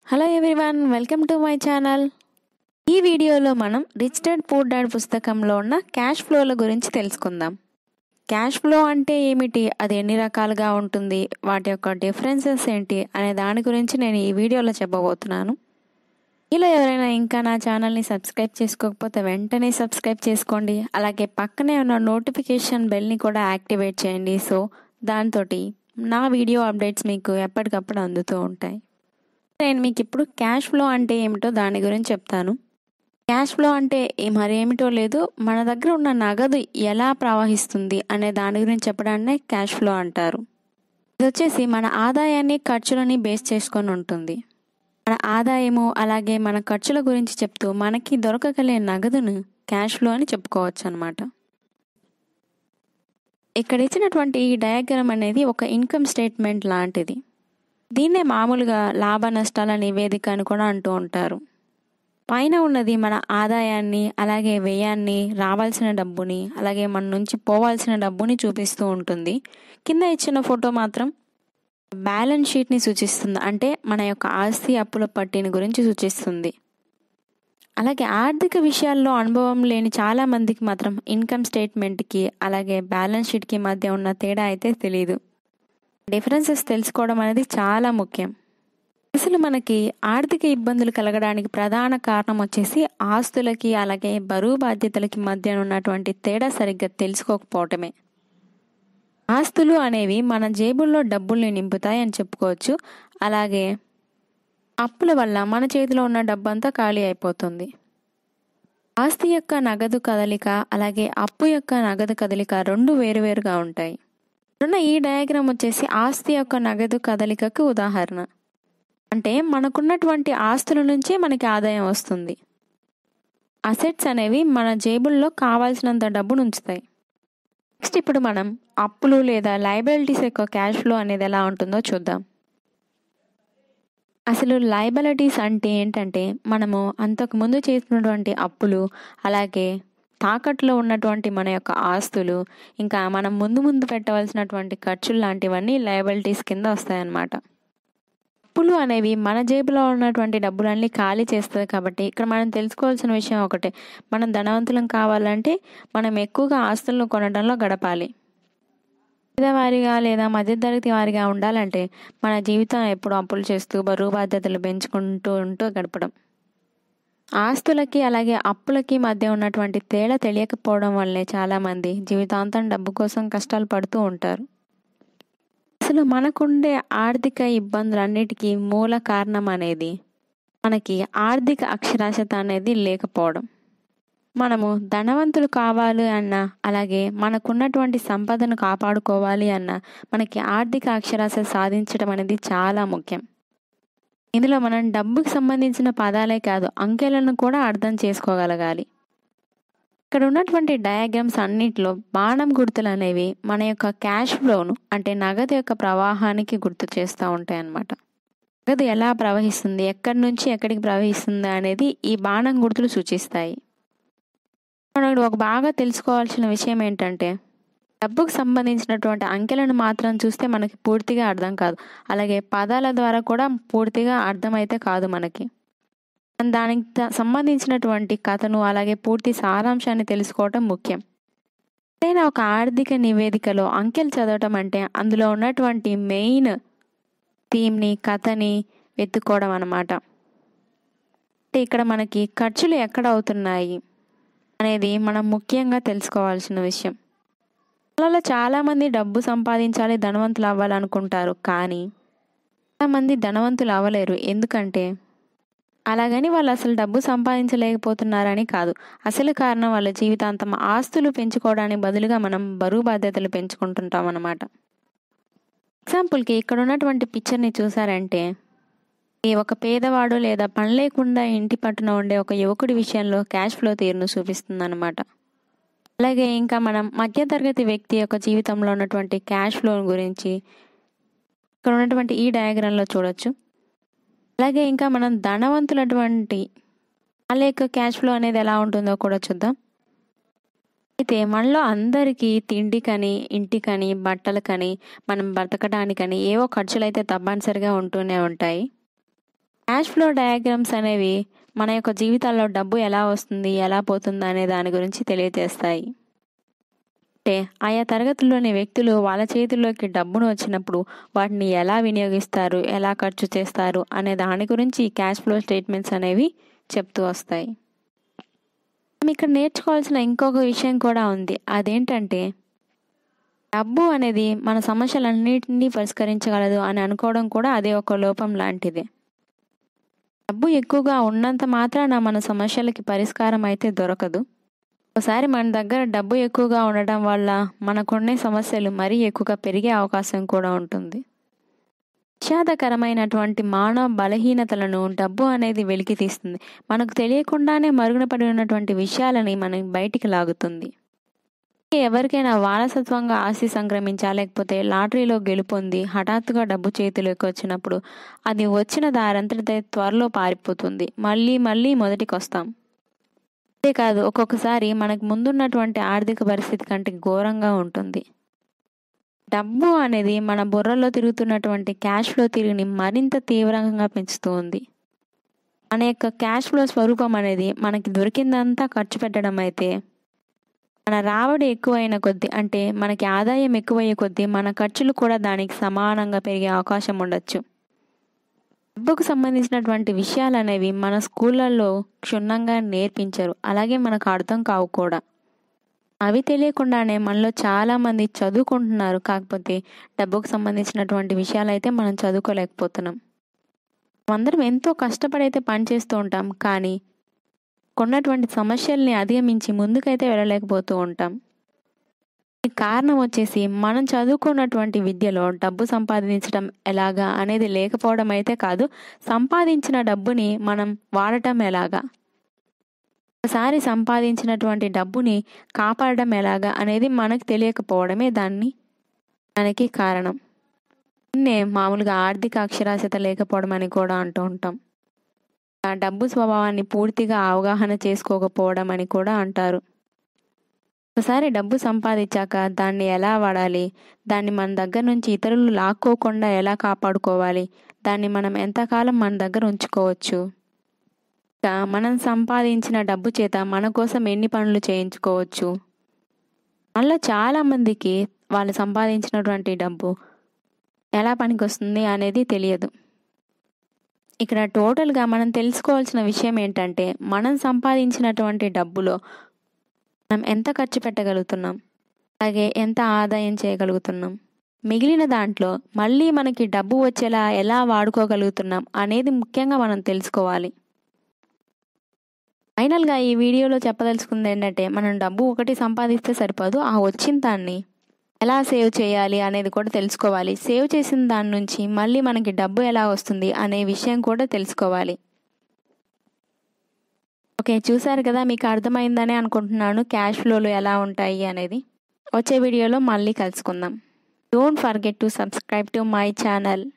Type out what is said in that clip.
hello everyone welcome to my channel ఈ వీడియోలో మనం రిచ్ డాడ్ పూర్ డాడ్ పుస్తకంలో ఉన్న క్యాష్ ఫ్లోల గురించి తెలుసుకుందాం క్యాష్ ఫ్లో అంటే ఏమిటి అది ఎన్ని రకాలుగా ఉంటుంది వాటి యొక్క డిఫరెన్సెస్ ఏంటి అనే దాని గురించి నేను ఈ వీడియోలో చెప్పబోతున్నాను మీలో ఎవరైనా ఇంకా నా ఛానల్ని సబ్స్క్రైబ్ చేసుకోకపోతే వెంటనే సబ్స్క్రైబ్ చేసుకోండి అలాగే పక్కనే ఉన్న నోటిఫికేషన్ బెల్ని కూడా యాక్టివేట్ చేయండి సో దాంతో నా వీడియో అప్డేట్స్ మీకు ఎప్పటికప్పుడు అందుతూ ఉంటాయి నేను మీకు ఇప్పుడు క్యాష్ ఫ్లో అంటే ఏమిటో దాని గురించి చెప్తాను క్యాష్ ఫ్లో అంటే మరేమిటో లేదు మన దగ్గర ఉన్న నగదు ఎలా ప్రవహిస్తుంది అనే దాని గురించి చెప్పడాన్నే క్యాష్ ఫ్లో అంటారు ఇది వచ్చేసి మన ఆదాయాన్ని ఖర్చులని బేస్ చేసుకొని ఉంటుంది మన ఆదాయము అలాగే మన ఖర్చుల గురించి చెప్తూ మనకి దొరకగలే నగదును క్యాష్ ఫ్లో అని చెప్పుకోవచ్చు అనమాట ఇక్కడ ఇచ్చినటువంటి ఈ డయాగ్రామ్ అనేది ఒక ఇన్కమ్ స్టేట్మెంట్ లాంటిది దీన్నే మామూలుగా లాభ నష్టాల నివేదిక అని కూడా అంటూ ఉంటారు పైన ఉన్నది మన ఆదాయాన్ని అలాగే వ్యయాన్ని రావాల్సిన డబ్బుని అలాగే మన నుంచి పోవాల్సిన డబ్బుని చూపిస్తూ ఉంటుంది కింద ఇచ్చిన ఫోటో మాత్రం బ్యాలెన్స్ షీట్ని సూచిస్తుంది అంటే మన యొక్క ఆస్తి అప్పుల పట్టిని గురించి సూచిస్తుంది అలాగే ఆర్థిక విషయాల్లో అనుభవం లేని చాలా మందికి మాత్రం ఇన్కమ్ స్టేట్మెంట్కి అలాగే బ్యాలెన్స్ షీట్కి మధ్య ఉన్న తేడా అయితే తెలియదు డిఫరెన్సెస్ తెలుసుకోవడం అనేది చాలా ముఖ్యం అసలు మనకి ఆర్థిక ఇబ్బందులు కలగడానికి ప్రధాన కారణం వచ్చేసి ఆస్తులకి అలాగే బరువు బాధ్యతలకి మధ్య ఉన్నటువంటి తేడా సరిగ్గా తెలుసుకోకపోవటమే ఆస్తులు అనేవి మన జేబుల్లో డబ్బుల్ని నింపుతాయి అని చెప్పుకోవచ్చు అలాగే అప్పుల వల్ల మన చేతిలో ఉన్న డబ్బంతా ఖాళీ అయిపోతుంది ఆస్తి యొక్క నగదు కదలిక అలాగే అప్పు యొక్క నగదు కదలిక రెండు వేరువేరుగా ఉంటాయి ఉన్న ఈ డయాగ్రామ్ వచ్చేసి ఆస్తి యొక్క నగదు కదలికకు ఉదాహరణ అంటే మనకున్నటువంటి ఆస్తుల నుంచే మనకి ఆదాయం వస్తుంది అసెట్స్ అనేవి మన జేబుల్లో కావాల్సినంత డబ్బును ఉంచుతాయి నెక్స్ట్ ఇప్పుడు మనం అప్పులు లేదా లైబిలిటీస్ యొక్క క్యాష్ ఫ్లో అనేది ఎలా ఉంటుందో చూద్దాం అసలు లైబిలిటీస్ అంటే ఏంటంటే మనము అంతకు ముందు చేసినటువంటి అప్పులు అలాగే తాకట్లో ఉన్నటువంటి మన యొక్క ఆస్తులు ఇంకా మనం ముందు ముందు పెట్టవలసినటువంటి ఖర్చులు లాంటివన్నీ లయబిలిటీస్ కింద వస్తాయన్నమాట అప్పులు అనేవి మన జేబులో ఉన్నటువంటి డబ్బులన్నీ ఖాళీ చేస్తుంది కాబట్టి ఇక్కడ మనం తెలుసుకోవాల్సిన విషయం ఒకటే మనం ధనవంతులం కావాలంటే మనం ఎక్కువగా ఆస్తులను కొనడంలో గడపాలి పేదవారిగా లేదా మధ్యతరగతి వారిగా ఉండాలంటే మన జీవితం ఎప్పుడు అప్పులు చేస్తూ బరువు బాధ్యతలు పెంచుకుంటూ ఉంటూ గడపడం ఆస్తులకి అలాగే అప్పులకి మధ్య ఉన్నటువంటి తేడా తెలియకపోవడం వల్లే చాలామంది జీవితాంతం డబ్బు కోసం కష్టాలు పడుతూ ఉంటారు అసలు మనకుండే ఆర్థిక ఇబ్బందులన్నిటికీ మూల కారణం అనేది మనకి ఆర్థిక అక్షరాస్యత అనేది లేకపోవడం మనము ధనవంతులు కావాలి అన్న అలాగే మనకున్నటువంటి సంపదను కాపాడుకోవాలి అన్న మనకి ఆర్థిక అక్షరాస్యత సాధించడం అనేది చాలా ముఖ్యం ఇందులో మనం డబ్బుకి సంబంధించిన పదాలే కాదు అంకెలను కూడా అర్థం చేసుకోగలగాలి ఇక్కడ ఉన్నటువంటి డయాగ్రామ్స్ అన్నిటిలో బాణం గుర్తులు అనేవి మన యొక్క క్యాష్ ఫ్లోను అంటే నగదు యొక్క ప్రవాహానికి గుర్తు చేస్తూ ఉంటాయి అన్నమాట నగదు ఎలా ప్రవహిస్తుంది ఎక్కడి నుంచి ఎక్కడికి ప్రవహిస్తుంది అనేది ఈ బాణం గుర్తులు సూచిస్తాయి మనం ఒక బాగా తెలుసుకోవాల్సిన విషయం ఏంటంటే డబ్బుకు సంబంధించినటువంటి అంకెలను మాత్రం చూస్తే మనకి పూర్తిగా అర్థం కాదు అలాగే పదాల ద్వారా కూడా పూర్తిగా అర్థమైతే కాదు మనకి దానికి సంబంధించినటువంటి కథను అలాగే పూర్తి సారాంశాన్ని తెలుసుకోవటం ముఖ్యం ఏదైనా ఒక ఆర్థిక నివేదికలో అంకెలు చదవటం అంటే అందులో ఉన్నటువంటి మెయిన్ థీమ్ని కథని వెతుక్కోవడం అన్నమాట అంటే ఇక్కడ మనకి ఖర్చులు ఎక్కడ అవుతున్నాయి అనేది మనం ముఖ్యంగా తెలుసుకోవాల్సిన విషయం వాళ్ళలో చాలామంది డబ్బు సంపాదించాలి ధనవంతులు అవ్వాలనుకుంటారు కానీ చాలామంది ధనవంతులు అవ్వలేరు ఎందుకంటే అలాగని వాళ్ళు అసలు డబ్బు సంపాదించలేకపోతున్నారని కాదు అసలు కారణం వాళ్ళ జీవితాంతం ఆస్తులు పెంచుకోవడానికి బదులుగా మనం బరువు బాధ్యతలు పెంచుకుంటుంటాం అన్నమాట ఎగ్జాంపుల్కి ఇక్కడ ఉన్నటువంటి పిక్చర్ని చూసారంటే ఈ ఒక పేదవాడు లేదా పని లేకుండా ఇంటి పట్టున ఉండే ఒక యువకుడి విషయంలో క్యాష్ ఫ్లో తీరును చూపిస్తుందన్నమాట అలాగే ఇంకా మనం మధ్యతరగతి వ్యక్తి యొక్క జీవితంలో ఉన్నటువంటి క్యాష్ ఫ్లో గురించి ఇక్కడ ఉన్నటువంటి ఈ డయాగ్రామ్లో చూడొచ్చు అలాగే ఇంకా మనం ధనవంతులటువంటి వాళ్ళ యొక్క క్యాష్ ఫ్లో అనేది ఎలా ఉంటుందో కూడా చూద్దాం అయితే మనలో అందరికీ తిండికని ఇంటికని బట్టలకని మనం బ్రతకడానికని ఏవో ఖర్చులు అయితే తప్పనిసరిగా ఉంటూనే ఉంటాయి క్యాష్ ఫ్లో డయాగ్రామ్స్ అనేవి మన యొక్క జీవితాల్లో డబ్బు ఎలా వస్తుంది ఎలా పోతుంది అనే దాని గురించి తెలియజేస్తాయి అంటే ఆయా తరగతుల్లోని వ్యక్తులు వాళ్ళ చేతుల్లోకి డబ్బును వచ్చినప్పుడు వాటిని ఎలా వినియోగిస్తారు ఎలా ఖర్చు చేస్తారు అనే దాని గురించి క్యాష్ ఫ్లో స్టేట్మెంట్స్ అనేవి చెప్తూ వస్తాయి మనం ఇక్కడ నేర్చుకోవాల్సిన ఇంకొక విషయం కూడా ఉంది అదేంటంటే డబ్బు అనేది మన సమస్యలన్నింటినీ పరిష్కరించగలదు అని అనుకోవడం కూడా అదే ఒక లోపం లాంటిదే డబ్బు ఎక్కువగా ఉన్నంత మాత్రాన మన సమస్యలకి పరిష్కారం అయితే దొరకదు ఒకసారి మన దగ్గర డబ్బు ఎక్కువగా ఉండటం వల్ల మనకున్న సమస్యలు మరీ ఎక్కువగా పెరిగే అవకాశం కూడా ఉంటుంది విషాదకరమైనటువంటి మానవ బలహీనతలను డబ్బు అనేది వెలికి తీస్తుంది మనకు తెలియకుండానే మరుగున పడి ఉన్నటువంటి విషయాలని మనం బయటికి లాగుతుంది ఎవరికైనా వారసత్వంగా ఆస్తి సంక్రమించా లేకపోతే లాటరీలో గెలుపొంది హఠాత్తుగా డబ్బు చేతిలోకి వచ్చినప్పుడు అది వచ్చిన దారంతటిదే త్వరలో పారిపోతుంది మళ్ళీ మళ్ళీ మొదటికి వస్తాం అంతేకాదు ఒక్కొక్కసారి మనకు ముందున్నటువంటి ఆర్థిక పరిస్థితి కంటే ఘోరంగా ఉంటుంది డబ్బు అనేది మన బుర్రలో తిరుగుతున్నటువంటి క్యాష్ ఫ్లో తిరిగిని మరింత తీవ్రంగా పెంచుతూ ఉంది మన యొక్క క్యాష్ ఫ్లో స్వరూపం అనేది మనకి దొరికిందంతా ఖర్చు పెట్టడం అయితే మన రాబడి ఎక్కువైన కొద్దీ అంటే మనకి ఆదాయం ఎక్కువయ్యే కొద్దీ మన ఖర్చులు కూడా దానికి సమానంగా పెరిగే అవకాశం ఉండొచ్చు డబ్బుకు సంబంధించినటువంటి విషయాలు అనేవి మన స్కూళ్ళల్లో క్షుణ్ణంగా నేర్పించరు అలాగే మనకు అర్థం కావు కూడా అవి తెలియకుండానే మనలో చాలామంది చదువుకుంటున్నారు కాకపోతే డబ్బుకు సంబంధించినటువంటి విషయాలు అయితే మనం చదువుకోలేకపోతున్నాం అందరం ఎంతో కష్టపడైతే పనిచేస్తూ ఉంటాం కానీ కొన్నటువంటి సమస్యల్ని అధిగమించి ముందుకైతే వెళ్ళలేకపోతూ ఉంటాం కారణం వచ్చేసి మనం చదువుకున్నటువంటి విద్యలో డబ్బు సంపాదించడం ఎలాగా అనేది లేకపోవడం అయితే కాదు సంపాదించిన డబ్బుని మనం వాడటం ఎలాగా ఒకసారి సంపాదించినటువంటి డబ్బుని కాపాడడం ఎలాగా అనేది మనకు తెలియకపోవడమే దాన్ని దానికి కారణం దీన్నే మామూలుగా ఆర్థిక అక్షరాస్యత లేకపోవడం అని కూడా అంటూ ఉంటాం ఆ డబ్బు స్వభావాన్ని పూర్తిగా అవగాహన చేసుకోకపోవడం అని కూడా అంటారు ఒకసారి డబ్బు సంపాదించాక దాన్ని ఎలా వాడాలి దాన్ని మన దగ్గర నుంచి ఇతరులు లాక్కోకుండా ఎలా కాపాడుకోవాలి దాన్ని మనం ఎంతకాలం మన దగ్గర ఉంచుకోవచ్చు ఇంకా మనం సంపాదించిన డబ్బు చేత మన కోసం ఎన్ని పనులు చేయించుకోవచ్చు మళ్ళీ చాలామందికి వాళ్ళు సంపాదించినటువంటి డబ్బు ఎలా పనికొస్తుంది అనేది తెలియదు ఇక్కడ టోటల్గా మనం తెలుసుకోవాల్సిన విషయం ఏంటంటే మనం సంపాదించినటువంటి డబ్బులో మనం ఎంత ఖర్చు పెట్టగలుగుతున్నాం అలాగే ఎంత ఆదాయం చేయగలుగుతున్నాం మిగిలిన దాంట్లో మళ్ళీ మనకి డబ్బు వచ్చేలా ఎలా వాడుకోగలుగుతున్నాం అనేది ముఖ్యంగా మనం తెలుసుకోవాలి ఫైనల్గా ఈ వీడియోలో చెప్పదలుచుకుంది ఏంటంటే మనం డబ్బు ఒకటి సంపాదిస్తే సరిపోదు ఆ వచ్చిన దాన్ని ఎలా సేవ్ చేయాలి అనేది కూడా తెలుసుకోవాలి సేవ్ చేసిన దాని నుంచి మళ్ళీ మనకి డబ్బు ఎలా వస్తుంది అనే విషయం కూడా తెలుసుకోవాలి ఓకే చూసారు కదా మీకు అర్థమైందని అనుకుంటున్నాను క్యాష్ ఫ్లోలు ఎలా ఉంటాయి అనేది వచ్చే వీడియోలో మళ్ళీ కలుసుకుందాం don't forget to subscribe to my channel